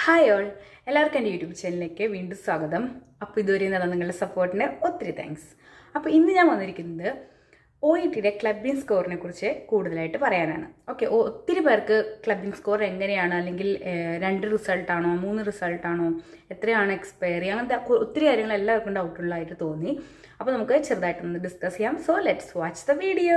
Hi all എല്ലാവർക്കും എൻ്റെ YouTube ചാനലിലേക്ക് വീണ്ടും സ്വാഗതം അപ്പോൾ ഇതുവരെ നടന്ന നിങ്ങളുടെ സപ്പോർട്ടിന് ഒത്തിരി താങ്ക്സ് അപ്പോൾ ഇന്ന് ഞാൻ വന്നിരിക്കുന്നത് ഒ ഇ ടിയുടെ ക്ലബിംഗ് സ്കോറിനെ കുറിച്ച് കൂടുതലായിട്ട് പറയാനാണ് ഓക്കെ ഒത്തിരി പേർക്ക് ക്ലബിംഗ് സ്കോർ എങ്ങനെയാണ് അല്ലെങ്കിൽ ഏഹ്, രണ്ട് റിസൾട്ടാണോ മൂന്ന് റിസൾട്ടാണോ എത്രയാണ് എക്സ്പയറി അങ്ങനത്തെ ഒ- ഒത്തിരി കാര്യങ്ങൾ എല്ലാവർക്കും ഡൗട്ടുള്ളതായിട്ട് തോന്നി അപ്പോൾ നമുക്ക് ചെറുതായിട്ടൊന്ന് ഡിസ്കസ് ചെയ്യാം so let's watch the video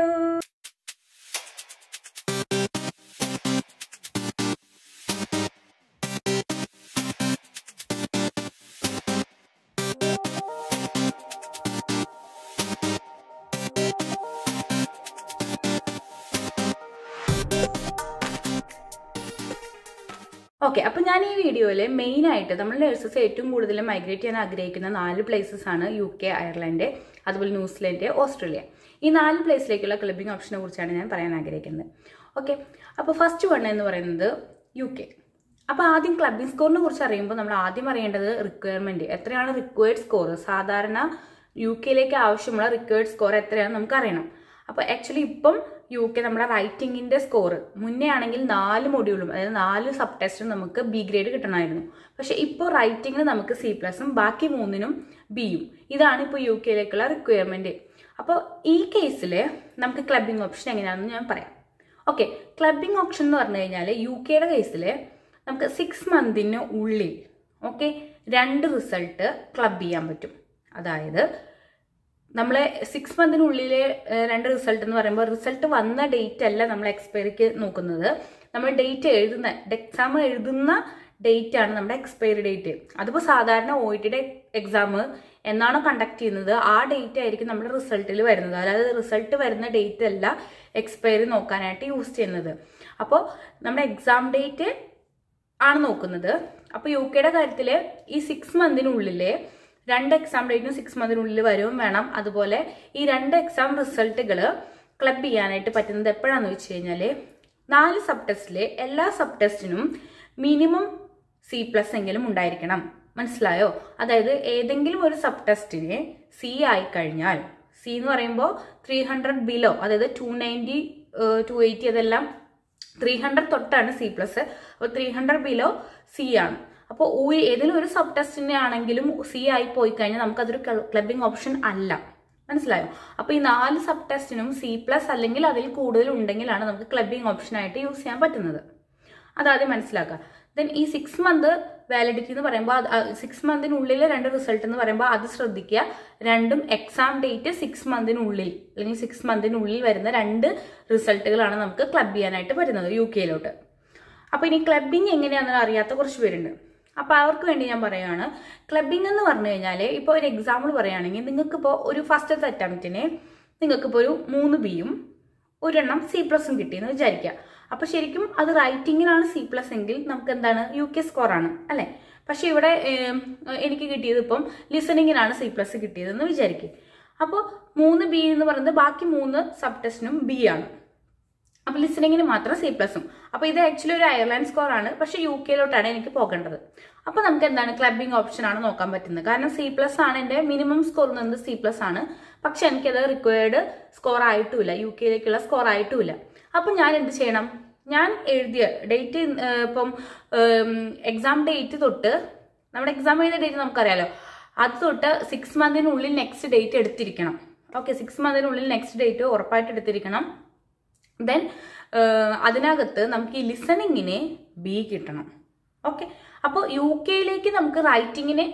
okay അപ്പോൾ ഞാൻ ഈ വീഡിയോയിൽ മെയിനായിട്ട് നമ്മൾ നഴ്സസ് ഏറ്റവും കൂടുതൽ മൈഗ്രേറ്റ് ചെയ്യാൻ ആഗ്രഹിക്കുന്ന നാല് പ്ലേസസ് ആണ് യു കെ അയർലൻഡ് അതുപോലെ ന്യൂസിലൻഡ് ഓസ്ട്രേലിയ ഈ നാല് പ്ലേസിലേക്കുള്ള ക്ലബിംഗ് ഓപ്ഷനെ കുറിച്ചാണ് ഞാൻ പറയാൻ ആഗ്രഹിക്കുന്നത് ഓക്കെ അപ്പോൾ ഫസ്റ്റ് വൺ എന്ന് പറയുന്നത് യു കെ അപ്പോൾ ആദ്യം ക്ലബിംഗ് സ്കോറിനെ കുറിച്ച് അറിയുമ്പോൾ നമ്മൾ ആദ്യം അറിയേണ്ടത് റിക്വയർമെൻറ്റ് എത്രയാണ് റിക്വയർഡ് സ്കോർ സാധാരണ യു കെയിലേക്ക് ആവശ്യമുള്ള റിക്വയർഡ് സ്കോർ എത്രയാണെന്ന് നമുക്ക് അറിയണം അപ്പോൾ ആക്ച്വലി ഇപ്പം യു കെ നമ്മുടെ റൈറ്റിങ്ങിൻ്റെ സ്കോർ മുന്നേ ആണെങ്കിൽ നാല് മൊഡ്യൂളും അതായത് നാല് സബ് ടെസ്റ്റും നമുക്ക് ബി ഗ്രേഡ് കിട്ടണമായിരുന്നു പക്ഷേ ഇപ്പോൾ റൈറ്റിങ്ങിന് നമുക്ക് സി പ്ലസും ബാക്കി മൂന്നിനും ബിയും ഇതാണ് ഇപ്പോൾ യു കെയിലേക്കുള്ള റിക്വയർമെൻറ്റ് അപ്പോൾ ഈ കേസിൽ നമുക്ക് ക്ലബിംഗ് ഓപ്ഷൻ എങ്ങനെയാണെന്ന് ഞാൻ പറയാം ഓക്കെ ക്ലബിംഗ് ഓപ്ഷൻ എന്ന് പറഞ്ഞു കഴിഞ്ഞാൽ യു കെയുടെ കേസിൽ നമുക്ക് സിക്സ് മന്തിന് ഉള്ളിൽ ഓക്കെ രണ്ട് റിസൾട്ട് ക്ലബ് ചെയ്യാൻ പറ്റും അതായത് നമ്മളെ സിക്സ് മന്തിനുള്ളിലെ ഏഹ്, രണ്ട് റിസൾട്ട് എന്ന് പറയുമ്പോൾ റിസൾട്ട് വന്ന ഡേറ്റ് അല്ല നമ്മൾ എക്സ്പയറിക്ക് നോക്കുന്നത് നമ്മൾ ഡേറ്റ് എഴുതുന്ന എക്സാം എഴുതുന്ന ഡേറ്റ് ആണ് നമ്മുടെ എക്സ്പയറി ഡേറ്റ് അതിപ്പോൾ സാധാരണ ഒ ഇ ടിയുടെ എക്സാം എന്നാണോ കണ്ടക്ട് ചെയ്യുന്നത് ആ ഡേറ്റ് ആയിരിക്കും നമ്മുടെ റിസൾട്ടിൽ വരുന്നത് അതായത് റിസൾട്ട് വരുന്ന ഡേറ്റ് അല്ല എക്സ്പയറി നോക്കാനായിട്ട് യൂസ് ചെയ്യുന്നത് അപ്പോൾ നമ്മുടെ എക്സാം ഡേറ്റ് ആണ് നോക്കുന്നത് അപ്പോൾ യു കെയുടെ കാര്യത്തിൽ ഈ സിക്സ് മന്തിനുള്ളിൽ രണ്ട് എക്സാം ഡേറ്റിനും സിക്സ് മന്തിനുള്ളിൽ വരും വേണം അതുപോലെ ഈ രണ്ട് എക്സാം റിസൾട്ടുകൾ ക്ലബ് ചെയ്യാനായിട്ട് പറ്റുന്നത് എപ്പോഴാണെന്ന് വെച്ച് കഴിഞ്ഞാൽ നാല് സബ് ടെസ്റ്റിലെ എല്ലാ സബ് ടെസ്റ്റിനും മിനിമം സി പ്ലസ് എങ്കിലും ഉണ്ടായിരിക്കണം മനസ്സിലായോ അതായത് ഏതെങ്കിലും ഒരു സബ് ടെസ്റ്റിന് സി ആയി കഴിഞ്ഞാൽ സി എന്ന് പറയുമ്പോൾ ത്രീ ഹൺഡ്രഡ് ബിലോ അതായത് ടു നയൻറ്റി ടു എയ്റ്റി അതെല്ലാം ത്രീ ഹൺഡ്രഡ് തൊട്ടാണ് സി പ്ലസ് അപ്പോൾ ത്രീ ഹൺഡ്രഡ് ബിലോ സി ആണ് അപ്പോൾ ഏതെങ്കിലും ഒരു സബ് ടെസ്റ്റിനെ ആണെങ്കിലും സി ആയി പോയി കഴിഞ്ഞാൽ നമുക്കതൊരു ക്ലബിംഗ് ഓപ്ഷൻ അല്ല മനസ്സിലായോ അപ്പോൾ ഈ നാല് സബ് ടെസ്റ്റിനും സി പ്ലസ് അല്ലെങ്കിൽ അതിൽ കൂടുതൽ ഉണ്ടെങ്കിലാണ് നമുക്ക് ക്ലബിംഗ് ഓപ്ഷൻ ആയിട്ട് യൂസ് ചെയ്യാൻ പറ്റുന്നത് അതാദ്യം മനസ്സിലാക്കുക ദെൻ ഈ സിക്സ് മന്ത് വാലിഡിറ്റി എന്ന് പറയുമ്പോൾ സിക്സ് മന്തിനുള്ളിൽ രണ്ട് റിസൾട്ട് എന്ന് പറയുമ്പോൾ അത് ശ്രദ്ധിക്കുക രണ്ടും എക്സാം ഡേറ്റ് സിക്സ് മന്തിനുള്ളിൽ അല്ലെങ്കിൽ സിക്സ് മന്തിനുള്ളിൽ വരുന്ന രണ്ട് റിസൾട്ടുകളാണ് നമുക്ക് ക്ലബ് ചെയ്യാനായിട്ട് പറ്റുന്നത് യു കെയിലോട്ട് അപ്പോൾ ഇനി ക്ലബിങ് എങ്ങനെയാണെന്ന് അറിയാത്ത കുറച്ച് പേരുണ്ട് അപ്പോൾ അവർക്ക് വേണ്ടി ഞാൻ പറയുകയാണ് ക്ലബിംഗ് എന്ന് പറഞ്ഞു കഴിഞ്ഞാൽ ഇപ്പോൾ ഒരു എക്സാമ്പിൾ പറയുകയാണെങ്കിൽ നിങ്ങൾക്കിപ്പോൾ ഒരു ഫസ്റ്റത്തെ അറ്റംപ്റ്റിന് നിങ്ങൾക്കിപ്പോൾ ഒരു മൂന്ന് ബിയും ഒരെണ്ണം സി പ്ലസും കിട്ടിയെന്ന് വിചാരിക്കുക അപ്പോൾ ശരിക്കും അത് റൈറ്റിങ്ങിനാണ് സി പ്ലസ് എങ്കിൽ നമുക്ക് എന്താണ് യു കെ സ്കോറാണ് അല്ലേ പക്ഷേ ഇവിടെ ഏം, എനിക്ക് കിട്ടിയത് ഇപ്പം ലിസണിങ്ങിനാണ് സി പ്ലസ് കിട്ടിയതെന്ന് വിചാരിക്കുക അപ്പോൾ മൂന്ന് ബി എന്ന് പറയുന്നത് ബാക്കി മൂന്ന് സബ് ടെസ്റ്റിനും ബി ആണ് അപ്പോൾ ലിസണിങ്ങിന് മാത്രം സി പ്ലസും അപ്പോൾ ഇത് ആക്ച്വലി ഒരു അയർലൻഡ് സ്കോർ ആണ് പക്ഷേ യു കെയിലോട്ടാണ് എനിക്ക് പോകേണ്ടത് അപ്പോൾ നമുക്ക് എന്താണ് ക്ലബിംഗ് ഓപ്ഷൻ ആണ് നോക്കാൻ പറ്റുന്നത് കാരണം സി പ്ലസ് ആണ് എൻ്റെ മിനിമം സ്കോർ എന്നത് സി പ്ലസ് ആണ് പക്ഷെ എനിക്കത് റിക്വയർഡ് സ്കോർ ആയിട്ടുമില്ല യു കെയിലേക്കുള്ള സ്കോർ ആയിട്ടുമില്ല അപ്പം ഞാൻ എന്ത് ചെയ്യണം ഞാൻ എഴുതിയ ഡേറ്റ് ഇപ്പം എക്സാം ഡേറ്റ് തൊട്ട് നമ്മുടെ എക്സാം എഴുതിയ ഡേറ്റ് നമുക്കറിയാലോ അത് തൊട്ട് സിക്സ് മന്തിനുള്ളിൽ നെക്സ്റ്റ് ഡേറ്റ് എടുത്തിരിക്കണം ഓക്കെ സിക്സ് മന്തിനുള്ളിൽ നെക്സ്റ്റ് ഡേറ്റ് ഉറപ്പായിട്ട് എടുത്തിരിക്കണം ദെൻ അതിനകത്ത് നമുക്ക് ഈ ലിസണിങ്ങിന് ബി കിട്ടണം ഓക്കെ അപ്പോൾ യു കെയിലേക്ക് നമുക്ക് റൈറ്റിങ്ങിന്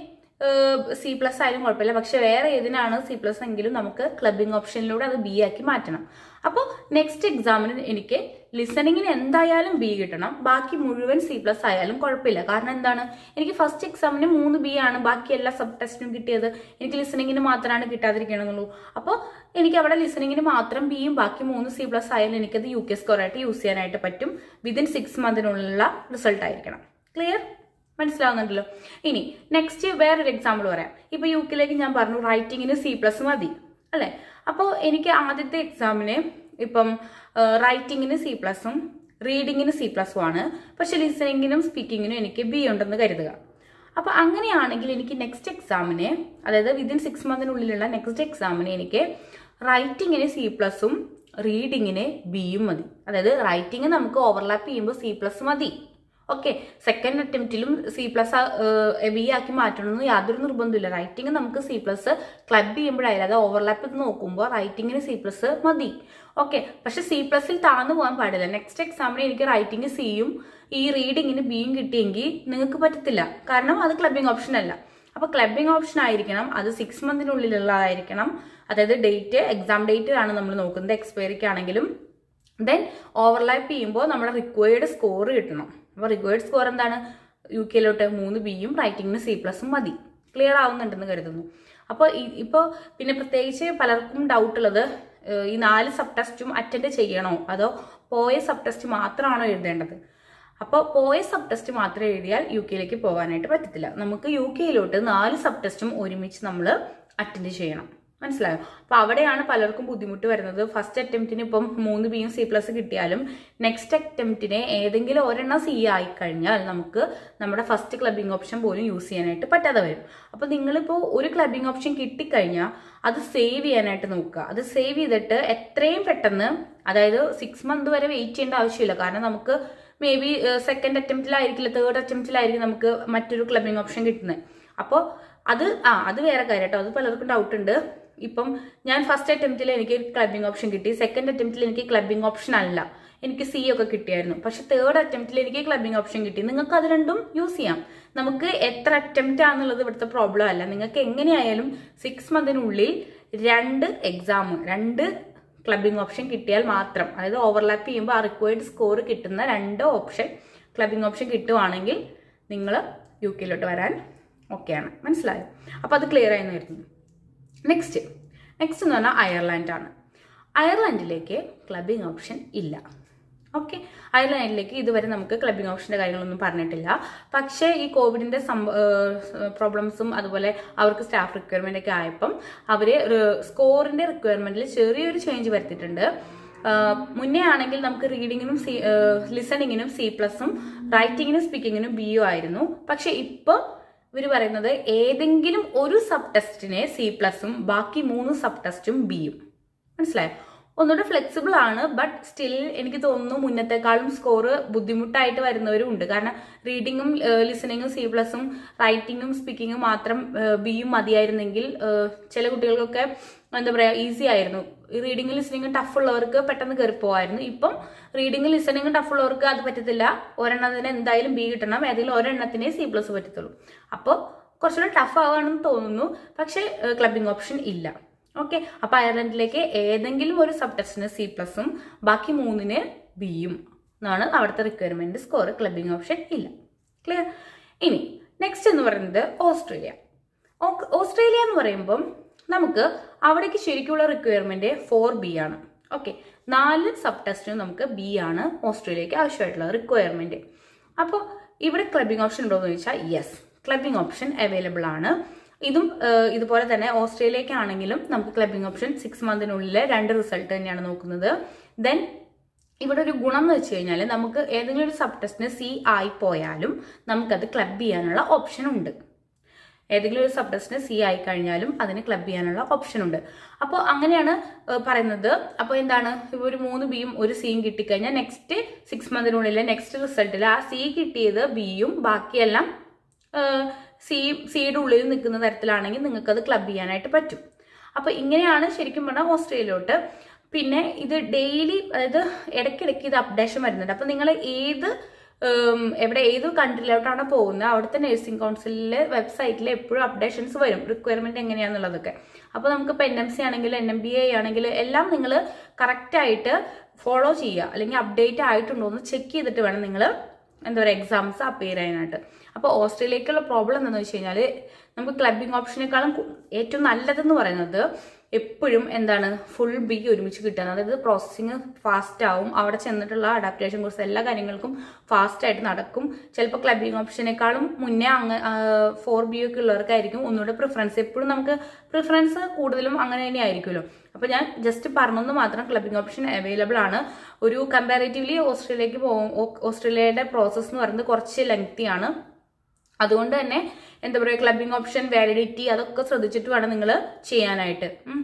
സി പ്ലസ് ആയാലും കുഴപ്പമില്ല പക്ഷെ വേറെ ഏതിനാണ് സി പ്ലസ് എങ്കിലും നമുക്ക് ക്ലബിംഗ് ഓപ്ഷനിലൂടെ അത് ബി ആക്കി മാറ്റണം അപ്പോൾ നെക്സ്റ്റ് എക്സാമിന് എനിക്ക് ലിസണിങ്ങിന് എന്തായാലും ബി കിട്ടണം ബാക്കി മുഴുവൻ സി പ്ലസ് ആയാലും കുഴപ്പമില്ല കാരണം എന്താണ് എനിക്ക് ഫസ്റ്റ് എക്സാമിന് മൂന്ന് ബി ആണ് ബാക്കി എല്ലാ സബ് ടെസ്റ്റിനും കിട്ടിയത് എനിക്ക് ലിസണിങ്ങിന് മാത്രമാണ് കിട്ടാതിരിക്കണമെന്നുള്ളൂ അപ്പോൾ എനിക്ക് അവിടെ ലിസണിങ്ങിന് മാത്രം ബിയും ബാക്കി മൂന്ന് സി പ്ലസ് ആയാലും എനിക്കത് യു കെ സ്കോർ ആയിട്ട് യൂസ് ചെയ്യാനായിട്ട് പറ്റും വിതിൻ സിക്സ് മന്തിനുള്ള റിസൾട്ട് ആയിരിക്കണം ക്ലിയർ മനസ്സിലാവുന്നുണ്ടല്ലോ ഇനി നെക്സ്റ്റ് വേറൊരു എക്സാമ്പിൾ പറയാം ഇപ്പൊ യു കെയിലേക്ക് ഞാൻ പറഞ്ഞു റൈറ്റിങ്ങിന് സി പ്ലസ് മതി അല്ലെ അപ്പോൾ എനിക്ക് ആദ്യത്തെ എക്സാമിന് ഇപ്പം റൈറ്റിങ്ങിന് സി പ്ലസും റീഡിങ്ങിന് സി പ്ലസും ആണ് പക്ഷെ ലിസണിങ്ങിനും സ്പീക്കിങ്ങിനും എനിക്ക് ബി ഉണ്ടെന്ന് കരുതുക അപ്പോൾ അങ്ങനെയാണെങ്കിൽ എനിക്ക് നെക്സ്റ്റ് എക്സാമിന് അതായത് വിതിൻ സിക്സ് മന്തിനുള്ളിലുള്ള നെക്സ്റ്റ് എക്സാമിന് എനിക്ക് റൈറ്റിങ്ങിന് സി പ്ലസും റീഡിങ്ങിന് ബിയും മതി അതായത് റൈറ്റിംഗ് നമുക്ക് ഓവർലാപ്പ് ചെയ്യുമ്പോൾ സി പ്ലസ് മതി ഓക്കെ സെക്കൻഡ് അറ്റംപ്റ്റിലും സി പ്ലസ് ബി ആക്കി മാറ്റണമെന്ന് യാതൊരു നിർബന്ധമില്ല റൈറ്റിംഗ് നമുക്ക് സി പ്ലസ് ക്ലബ് ചെയ്യുമ്പോഴായാലും അത് ഓവർലാപ്പ് ചെയ്ത് നോക്കുമ്പോൾ റൈറ്റിങ്ങിന് സി പ്ലസ് മതി ഓക്കെ പക്ഷെ സി പ്ലസിൽ താഴ്ന്നു പോകാൻ പാടില്ല നെക്സ്റ്റ് എക്സാമിന് എനിക്ക് റൈറ്റിംഗ് സിയും ഈ റീഡിങ്ങിന് ബിയും കിട്ടിയെങ്കിൽ നിങ്ങൾക്ക് പറ്റത്തില്ല കാരണം അത് ക്ലബിംഗ് ഓപ്ഷൻ അല്ല അപ്പൊ ക്ലബിംഗ് ഓപ്ഷൻ ആയിരിക്കണം അത് സിക്സ് മന്തിനുള്ളിലുള്ളതായിരിക്കണം അതായത് ഡേറ്റ് എക്സാം ഡേറ്റ് ആണ് നമ്മൾ നോക്കുന്നത് എക്സ്പയറിക്ക് ആണെങ്കിലും ദെൻ ഓവർലാപ്പ് ചെയ്യുമ്പോൾ നമ്മുടെ റിക്വയർഡ് സ്കോർ കിട്ടണം അപ്പോൾ റിക്വയർഡ് സ്കോർ എന്താണ് യു കെയിലോട്ട് മൂന്ന് ബിയും റൈറ്റിംഗിന് സി പ്ലസും മതി ക്ലിയർ ആവുന്നുണ്ടെന്ന് കരുതുന്നു അപ്പോൾ ഇപ്പോൾ പിന്നെ പ്രത്യേകിച്ച് പലർക്കും ഡൗട്ട് ഉള്ളത് ഏഹ് ഈ നാല് സബ് ടെസ്റ്റും അറ്റൻഡ് ചെയ്യണോ അതോ പോയ സബ് ടെസ്റ്റ് മാത്രമാണോ എഴുതേണ്ടത് അപ്പോൾ പോയ സബ് ടെസ്റ്റ് മാത്രം എഴുതിയാൽ യു കെയിലേക്ക് പോകാനായിട്ട് പറ്റത്തില്ല നമുക്ക് യു കെയിലോട്ട് നാല് സബ് ടെസ്റ്റും ഒരുമിച്ച് നമ്മൾ അറ്റൻഡ് ചെയ്യണം മനസ്സിലായോ അപ്പൊ അവിടെയാണ് പലർക്കും ബുദ്ധിമുട്ട് വരുന്നത് ഫസ്റ്റ് അറ്റംപ്റ്റിന് ഇപ്പം മൂന്ന് ബിയും സി പ്ലസ് കിട്ടിയാലും നെക്സ്റ്റ് അറ്റംപ്റ്റിന് ഏതെങ്കിലും ഒരെണ്ണം സി ആയി കഴിഞ്ഞാൽ നമുക്ക് നമ്മുടെ ഫസ്റ്റ് ക്ലബിംഗ് ഓപ്ഷൻ പോലും യൂസ് ചെയ്യാനായിട്ട് പറ്റാതെ വരും അപ്പൊ നിങ്ങളിപ്പോൾ ഒരു ക്ലബിംഗ് ഓപ്ഷൻ കിട്ടിക്കഴിഞ്ഞാൽ അത് സേവ് ചെയ്യാനായിട്ട് നോക്കുക അത് സേവ് ചെയ്തിട്ട് എത്രയും പെട്ടെന്ന് അതായത് സിക്സ് മന്ത് വരെ വെയിറ്റ് ചെയ്യേണ്ട ആവശ്യമില്ല കാരണം നമുക്ക് മേ ബി സെക്കൻഡ് അറ്റംപ്റ്റിലായിരിക്കില്ല തേർഡ് അറ്റംപ്റ്റിലായിരിക്കും നമുക്ക് മറ്റൊരു ക്ലബിംഗ് ഓപ്ഷൻ കിട്ടുന്നത് അപ്പോൾ അത് ആ അത് വേറെ കാര്യം കേട്ടോ അത് പലർക്കും ഡൗട്ട് ഉണ്ട് ഇപ്പം ഞാൻ ഫസ്റ്റ് അറ്റംപ്റ്റിൽ എനിക്ക് ക്ലബിംഗ് ഓപ്ഷൻ കിട്ടി സെക്കൻഡ് അറ്റംപ്റ്റിൽ എനിക്ക് ക്ലബിംഗ് ഓപ്ഷൻ അല്ല എനിക്ക് സി ഒക്കെ കിട്ടിയായിരുന്നു പക്ഷെ തേർഡ് അറ്റംപ്റ്റിൽ എനിക്ക് ക്ലബിംഗ് ഓപ്ഷൻ കിട്ടി നിങ്ങൾക്ക് അത് രണ്ടും യൂസ് ചെയ്യാം നമുക്ക് എത്ര അറ്റംപ്റ്റ് ആണെന്നുള്ളത് ഇവിടുത്തെ പ്രോബ്ലം അല്ല നിങ്ങൾക്ക് എങ്ങനെയായാലും സിക്സ് മന്തിനുള്ളിൽ രണ്ട് എക്സാം രണ്ട് ക്ലബിംഗ് ഓപ്ഷൻ കിട്ടിയാൽ മാത്രം അതായത് ഓവർലാപ്പ് ചെയ്യുമ്പോൾ ആ റിക്വയർഡ് സ്കോർ കിട്ടുന്ന രണ്ട് ഓപ്ഷൻ ക്ലബിംഗ് ഓപ്ഷൻ കിട്ടുവാണെങ്കിൽ നിങ്ങൾ യു കെയിലോട്ട് വരാൻ ഓക്കെയാണ് മനസ്സിലായോ അപ്പോൾ അത് ക്ലിയർ ആയി വരുന്നു നെക്സ്റ്റ് നെക്സ്റ്റ് എന്ന് പറഞ്ഞാൽ അയർലാൻഡ് ആണ് അയർലാൻഡിലേക്ക് ക്ലബിംഗ് ഓപ്ഷൻ ഇല്ല ഓക്കെ അയർലാൻഡിലേക്ക് ഇതുവരെ നമുക്ക് ക്ലബിംഗ് ഓപ്ഷൻ്റെ കാര്യങ്ങളൊന്നും പറഞ്ഞിട്ടില്ല പക്ഷേ ഈ കോവിഡിൻ്റെ പ്രോബ്ലംസും അതുപോലെ അവർക്ക് സ്റ്റാഫ് റിക്വയർമെൻ്റ് ഒക്കെ ആയപ്പം അവർ സ്കോറിൻ്റെ റിക്വയർമെൻറ്റിൽ ചെറിയൊരു ചേഞ്ച് വരുത്തിയിട്ടുണ്ട് ആഹ് മുന്നേ ആണെങ്കിൽ നമുക്ക് റീഡിങ്ങിനും സി ലിസണിങ്ങിനും സി പ്ലസും റൈറ്റിങ്ങിനും സ്പീക്കിങ്ങിനും ബിയും ആയിരുന്നു പക്ഷെ ഇപ്പോൾ ഇവർ പറയുന്നത് ഏതെങ്കിലും ഒരു സബ് ടെസ്റ്റിനെ സി പ്ലസും ബാക്കി മൂന്ന് സബ് ടെസ്റ്റും ബിയും മനസ്സിലായോ ഒന്നുകൂടെ ഫ്ലെക്സിബിൾ ആണ് ബട്ട് സ്റ്റിൽ എനിക്ക് തോന്നുന്നു മുന്നത്തെക്കാളും സ്കോർ ബുദ്ധിമുട്ടായിട്ട് വരുന്നവരും ഉണ്ട് കാരണം റീഡിങ്ങും ലിസണിങ്ങും സി പ്ലസും റൈറ്റിങ്ങും സ്പീക്കിങ്ങും മാത്രം ബിയും മതിയായിരുന്നെങ്കിൽ ഏഹ്, ചില കുട്ടികൾക്കൊക്കെ എന്താ പറയുക ഈസി ആയിരുന്നു റീഡിങ്ങും ലിസണിങ്ങും ടഫ് ഉള്ളവർക്ക് പെട്ടെന്ന് കയറി പോവായിരുന്നു ഇപ്പം റീഡിങ്ങും ലിസണിങ്ങും ടഫ് ഉള്ളവർക്ക് അത് പറ്റത്തില്ല ഒരെണ്ണത്തിന് എന്തായാലും ബി കിട്ടണം ഏതെങ്കിലും ഒരെണ്ണത്തിനേ സി പ്ലസ് പറ്റത്തുള്ളൂ അപ്പോൾ കുറച്ചുകൂടെ ടഫ് ആവുകയാണെന്ന് തോന്നുന്നു പക്ഷേ ക്ലബിംഗ് ഓപ്ഷൻ ഇല്ല ഓക്കെ അപ്പൊ അയർലൻഡിലേക്ക് ഏതെങ്കിലും ഒരു സബ് ടെസ്റ്റിന് സി പ്ലസും ബാക്കി മൂന്നിന് ബിയും എന്നാണ് അവിടുത്തെ റിക്വയർമെന്റ് സ്കോർ ക്ലബിംഗ് ഓപ്ഷൻ ഇല്ല ക്ലിയർ ഇനി നെക്സ്റ്റ് എന്ന് പറയുന്നത് ഓസ്ട്രേലിയ ഓ- ഓസ്ട്രേലിയ എന്ന് പറയുമ്പം നമുക്ക് അവിടേക്ക് ശരിക്കുള്ള റിക്വയർമെന്റ് ഫോർ ബി ആണ് ഓക്കെ നാല് സബ് ടെസ്റ്റിനും നമുക്ക് ബി ആണ് ഓസ്ട്രേലിയക്ക് ആവശ്യമായിട്ടുള്ള റിക്വയർമെന്റ് അപ്പോൾ ഇവിടെ ക്ലബിംഗ് ഓപ്ഷൻ ഉണ്ടോ എന്ന് ചോദിച്ചാൽ യെസ് ക്ലബിംഗ് ഓപ്ഷൻ അവൈലബിൾ ആണ് ഇതും ഏഹ്, ഇതുപോലെ തന്നെ ഓസ്ട്രേലിയക്കാണെങ്കിലും നമുക്ക് ക്ലബിംഗ് ഓപ്ഷൻ സിക്സ് മന്തിനുള്ളിൽ രണ്ട് റിസൾട്ട് തന്നെയാണ് നോക്കുന്നത് ദെൻ ഇവിടെ ഒരു ഗുണം എന്ന് വെച്ച് കഴിഞ്ഞാൽ നമുക്ക് ഏതെങ്കിലും ഒരു സബ് ടെസ്റ്റിന് സി ആയി പോയാലും നമുക്കത് ക്ലബ് ചെയ്യാനുള്ള ഓപ്ഷൻ ഉണ്ട് ഏതെങ്കിലും ഒരു സബ് ടെസ്റ്റിന് സി ആയി കഴിഞ്ഞാലും അതിന് ക്ലബ് ചെയ്യാനുള്ള ഓപ്ഷൻ ഉണ്ട് അപ്പോൾ അങ്ങനെയാണ് ഏഹ്, പറയുന്നത് അപ്പോൾ എന്താണ് ഇപ്പോൾ ഒരു മൂന്ന് ബിയും ഒരു സിയും കിട്ടിക്കഴിഞ്ഞാൽ നെക്സ്റ്റ് സിക്സ് മന്തിനുള്ളിലെ നെക്സ്റ്റ് റിസൾട്ടിൽ ആ സി കിട്ടിയത് ബിയും ബാക്കിയെല്ലാം സി സിയുടെ ഉള്ളിൽ നിൽക്കുന്ന തരത്തിലാണെങ്കിൽ നിങ്ങൾക്ക് അത് ക്ലബ് ചെയ്യാനായിട്ട് പറ്റും അപ്പോൾ ഇങ്ങനെയാണ് ശരിക്കും പറഞ്ഞാൽ ഓസ്ട്രേലിയയിലോട്ട് പിന്നെ ഇത് ഡെയിലി അതായത് ഇടയ്ക്കിടയ്ക്ക് ഇത് അപ്ഡേഷൻ വരുന്നുണ്ട് അപ്പോൾ നിങ്ങൾ ഏത് ഉം, എവിടെ ഏത് കൺട്രിയിലോട്ടാണ് പോകുന്നത് അവിടുത്തെ നഴ്സിംഗ് കൗൺസിലിലെ വെബ്സൈറ്റിൽ എപ്പോഴും അപ്ഡേഷൻസ് വരും റിക്വയർമെന്റ് എങ്ങനെയാണെന്നുള്ളതൊക്കെ അപ്പോൾ നമുക്ക് ഇപ്പോൾ എൻ എം സി ആണെങ്കിൽ എൻ എം ബി എ ആണെങ്കിൽ എല്ലാം നിങ്ങൾ കറക്റ്റായിട്ട് ഫോളോ ചെയ്യുക അല്ലെങ്കിൽ അപ്ഡേറ്റ് ആയിട്ടുണ്ടോ എന്ന് ചെക്ക് ചെയ്തിട്ട് വേണം നിങ്ങൾ എന്താ പറയുക എക്സാംസ് അപ്പിയർ ചെയ്യാനായിട്ട് അപ്പോൾ ഓസ്ട്രേലിയക്കുള്ള പ്രോബ്ലം എന്താണെന്ന് വെച്ച് കഴിഞ്ഞാൽ നമുക്ക് ക്ലബിംഗ് ഓപ്ഷനേക്കാളും കു- ഏറ്റവും നല്ലതെന്ന് പറയുന്നത് എപ്പോഴും എന്താണ് ഫുൾ ബി ഒരുമിച്ച് കിട്ടുക അതായത് പ്രോസസ്സിങ് ഫാസ്റ്റ് ആവും അവിടെ ചെന്നിട്ടുള്ള അഡാപ്റ്റേഷൻ കോഴ്സ് എല്ലാ കാര്യങ്ങൾക്കും ഫാസ്റ്റ് ആയിട്ട് നടക്കും ചിലപ്പോൾ ക്ലബിംഗ് ഓപ്ഷനേക്കാളും മുന്നേ അങ്ങ് ഫോർ ബി ഒക്കെ ഉള്ളവർക്കായിരിക്കും ഒന്നുകൂടെ പ്രിഫറൻസ് എപ്പോഴും നമുക്ക് പ്രിഫറൻസ് കൂടുതലും അങ്ങനെ തന്നെ ആയിരിക്കുമല്ലോ അപ്പോൾ ഞാൻ ജസ്റ്റ് പറഞ്ഞെന്ന് മാത്രം ക്ലബിംഗ് ഓപ്ഷൻ അവൈലബിൾ ആണ് ഒരു കമ്പാരേറ്റീവ്ലി ഓസ്ട്രേലിയക്ക് പോകും ഓസ്ട്രേലിയയുടെ പ്രോസസ്സ് എന്ന് പറയുന്നത് കുറച്ച് ലെങ്തി ആണ് അതുകൊണ്ട് തന്നെ എന്താ പറയുക ക്ലബിംഗ് ഓപ്ഷൻ വാലിഡിറ്റി അതൊക്കെ ശ്രദ്ധിച്ചിട്ട് വേണം നിങ്ങൾ ചെയ്യാനായിട്ട് ഉം.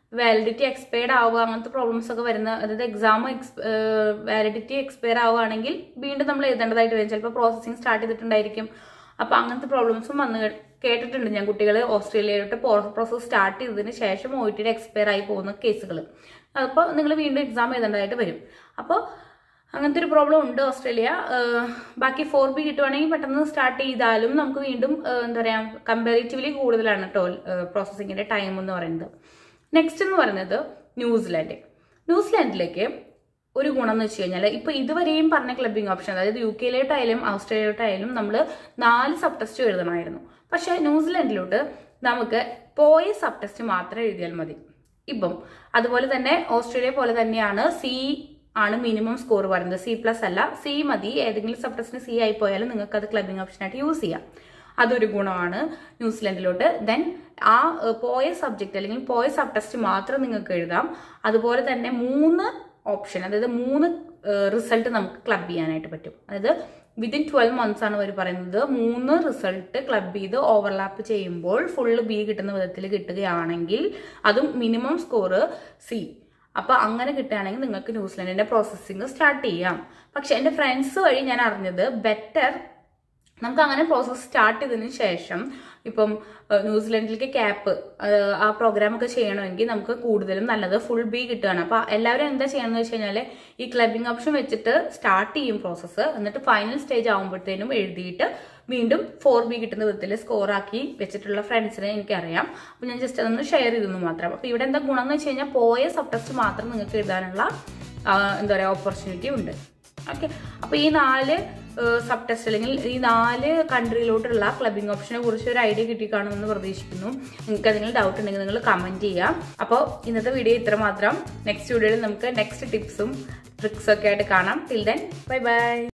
വാലിഡിറ്റി എക്സ്പയർഡ് ആവുക അങ്ങനത്തെ പ്രോബ്ലംസ് ഒക്കെ വരുന്ന അതായത് എക്സാം വാലിഡിറ്റി എക്സ്പയർ ആവുകയാണെങ്കിൽ വീണ്ടും നമ്മൾ എഴുതേണ്ടതായിട്ട് വരും ചിലപ്പോൾ പ്രോസസ്സിങ് സ്റ്റാർട്ട് ചെയ്തിട്ടുണ്ടായിരിക്കും അപ്പോൾ അങ്ങനത്തെ പ്രോബ്ലംസും വന്ന് കേട്ടിട്ടുണ്ട് ഞാൻ കുട്ടികൾ ഓസ്ട്രേലിയയിലോട്ട് പ്രോസസ്സ് സ്റ്റാർട്ട് ചെയ്തതിന് ശേഷം ഒ ടിയുടെ എക്സ്പയർ ആയി പോകുന്ന കേസുകൾ അപ്പോൾ നിങ്ങൾ വീണ്ടും എക്സാം എഴുതേണ്ടതായിട്ട് വരും അപ്പോൾ അങ്ങനത്തെ ഒരു പ്രോബ്ലം ഉണ്ട് ഓസ്ട്രേലിയ ഏഹ് ബാക്കി ഫോർ ബി കിട്ടുവാണെങ്കിൽ പെട്ടെന്ന് സ്റ്റാർട്ട് ചെയ്താലും നമുക്ക് വീണ്ടും ഏഹ് എന്താ പറയുക കമ്പാരിറ്റീവ്ലി കൂടുതലാണ് ടോൾ പ്രോസസ്സിങ്ങിന്റെ ടൈം എന്ന് പറയുന്നത് നെക്സ്റ്റ് എന്ന് പറയുന്നത് ന്യൂസിലാൻഡ് ന്യൂസിലാൻഡിലേക്ക് ഒരു ഗുണം എന്ന് വെച്ച് കഴിഞ്ഞാൽ ഇപ്പൊ ഇതുവരെയും പറഞ്ഞ ക്ലബിംഗ് ഓപ്ഷൻ അതായത് യു കെയിലോട്ടായാലും ഓസ്ട്രേലിയയിലോട്ടായാലും നമ്മൾ നാല് സബ് ടെസ്റ്റ് എഴുതണമായിരുന്നു പക്ഷെ ന്യൂസിലാൻഡിലോട്ട് നമുക്ക് പോയ സബ് ടെസ്റ്റ് മാത്രം എഴുതിയാൽ മതി ഇപ്പം അതുപോലെ തന്നെ ഓസ്ട്രേലിയ പോലെ തന്നെയാണ് സി ആണ് മിനിമം സ്കോർ പറയുന്നത് സി പ്ലസ് അല്ല സി മതി ഏതെങ്കിലും സബ് ടെസ്റ്റിന് സി ആയി പോയാലും നിങ്ങൾക്ക് അത് ക്ലബിംഗ് ഓപ്ഷനായിട്ട് യൂസ് ചെയ്യാം അതൊരു ഗുണമാണ് ന്യൂസിലൻഡിലോട്ട് ദെൻ ആ ഏഹ്, പോയ സബ്ജക്റ്റ് അല്ലെങ്കിൽ പോയ സബ് ടെസ്റ്റ് മാത്രം നിങ്ങൾക്ക് എഴുതാം അതുപോലെ തന്നെ മൂന്ന് ഓപ്ഷൻ അതായത് മൂന്ന് റിസൾട്ട് നമുക്ക് ക്ലബ് ചെയ്യാനായിട്ട് പറ്റും അതായത് വിതിൻ ട്വൽവ് മന്ത്സ് ആണ് അവർ പറയുന്നത് മൂന്ന് റിസൾട്ട് ക്ലബ് ചെയ്ത് ഓവർലാപ്പ് ചെയ്യുമ്പോൾ ഫുള്ള് ബി കിട്ടുന്ന വിധത്തിൽ കിട്ടുകയാണെങ്കിൽ അതും മിനിമം സ്കോർ സി അപ്പൊ അങ്ങനെ കിട്ടുകയാണെങ്കിൽ നിങ്ങൾക്ക് ന്യൂസിലൻഡിന്റെ പ്രോസസ്സിങ് സ്റ്റാർട്ട് ചെയ്യാം പക്ഷെ എന്റെ ഫ്രണ്ട്സ് വഴി ഞാൻ അറിഞ്ഞത് ബെറ്റർ നമുക്ക് അങ്ങനെ പ്രോസസ്സ് സ്റ്റാർട്ട് ചെയ്തതിന് ശേഷം ഇപ്പം ഏഹ്, ന്യൂസിലൻഡിലേക്ക് ക്യാപ്പ് ആ പ്രോഗ്രാം ഒക്കെ ചെയ്യണമെങ്കിൽ നമുക്ക് കൂടുതലും നല്ലത് ഫുൾ ബി കിട്ടുകയാണ് അപ്പൊ എല്ലാവരും എന്താ ചെയ്യണമെന്ന് വെച്ച് കഴിഞ്ഞാൽ ഈ ക്ലബിംഗ് ഓപ്ഷൻ വെച്ചിട്ട് സ്റ്റാർട്ട് ചെയ്യും പ്രോസസ്സ് എന്നിട്ട് ഫൈനൽ സ്റ്റേജ് ആകുമ്പോഴത്തേനും എഴുതിയിട്ട് വീണ്ടും ഫോർ ബി കിട്ടുന്ന വിധത്തിൽ സ്കോർ ആക്കി വെച്ചിട്ടുള്ള ഫ്രണ്ട്സിനെ എനിക്കറിയാം അപ്പൊ ഞാൻ ജസ്റ്റ് അതൊന്ന് ഷെയർ ചെയ്തെന്ന് മാത്രം അപ്പൊ ഇവിടെ എന്താ ഗുണം എന്ന് വെച്ച് കഴിഞ്ഞാൽ പോയ സബ് ടെസ്റ്റ് മാത്രം നിങ്ങൾക്ക് എഴുതാനുള്ള ആ, എന്താ പറയുക ഓപ്പർച്യൂണിറ്റി ഉണ്ട് ഓക്കെ അപ്പൊ ഈ നാല് സബ് ടെസ്റ്റ് അല്ലെങ്കിൽ ഈ നാല് കൺട്രിയിലോട്ടുള്ള ക്ലബിംഗ് ഓപ്ഷനെ കുറിച്ച് ഒരു ഐഡിയ കിട്ടി കാണുമെന്ന് പ്രതീക്ഷിക്കുന്നു നിങ്ങൾക്ക് എന്തെങ്കിലും ഡൗട്ട് ഉണ്ടെങ്കിൽ നിങ്ങൾ കമന്റ് ചെയ്യാം അപ്പോൾ ഇന്നത്തെ വീഡിയോ ഇത്ര മാത്രം നെക്സ്റ്റ് വീഡിയോയിൽ നമുക്ക് നെക്സ്റ്റ് ടിപ്സും ട്രിക്സും ഒക്കെ ആയിട്ട് കാണാം ടിൽ ദെൻ ബൈ ബൈ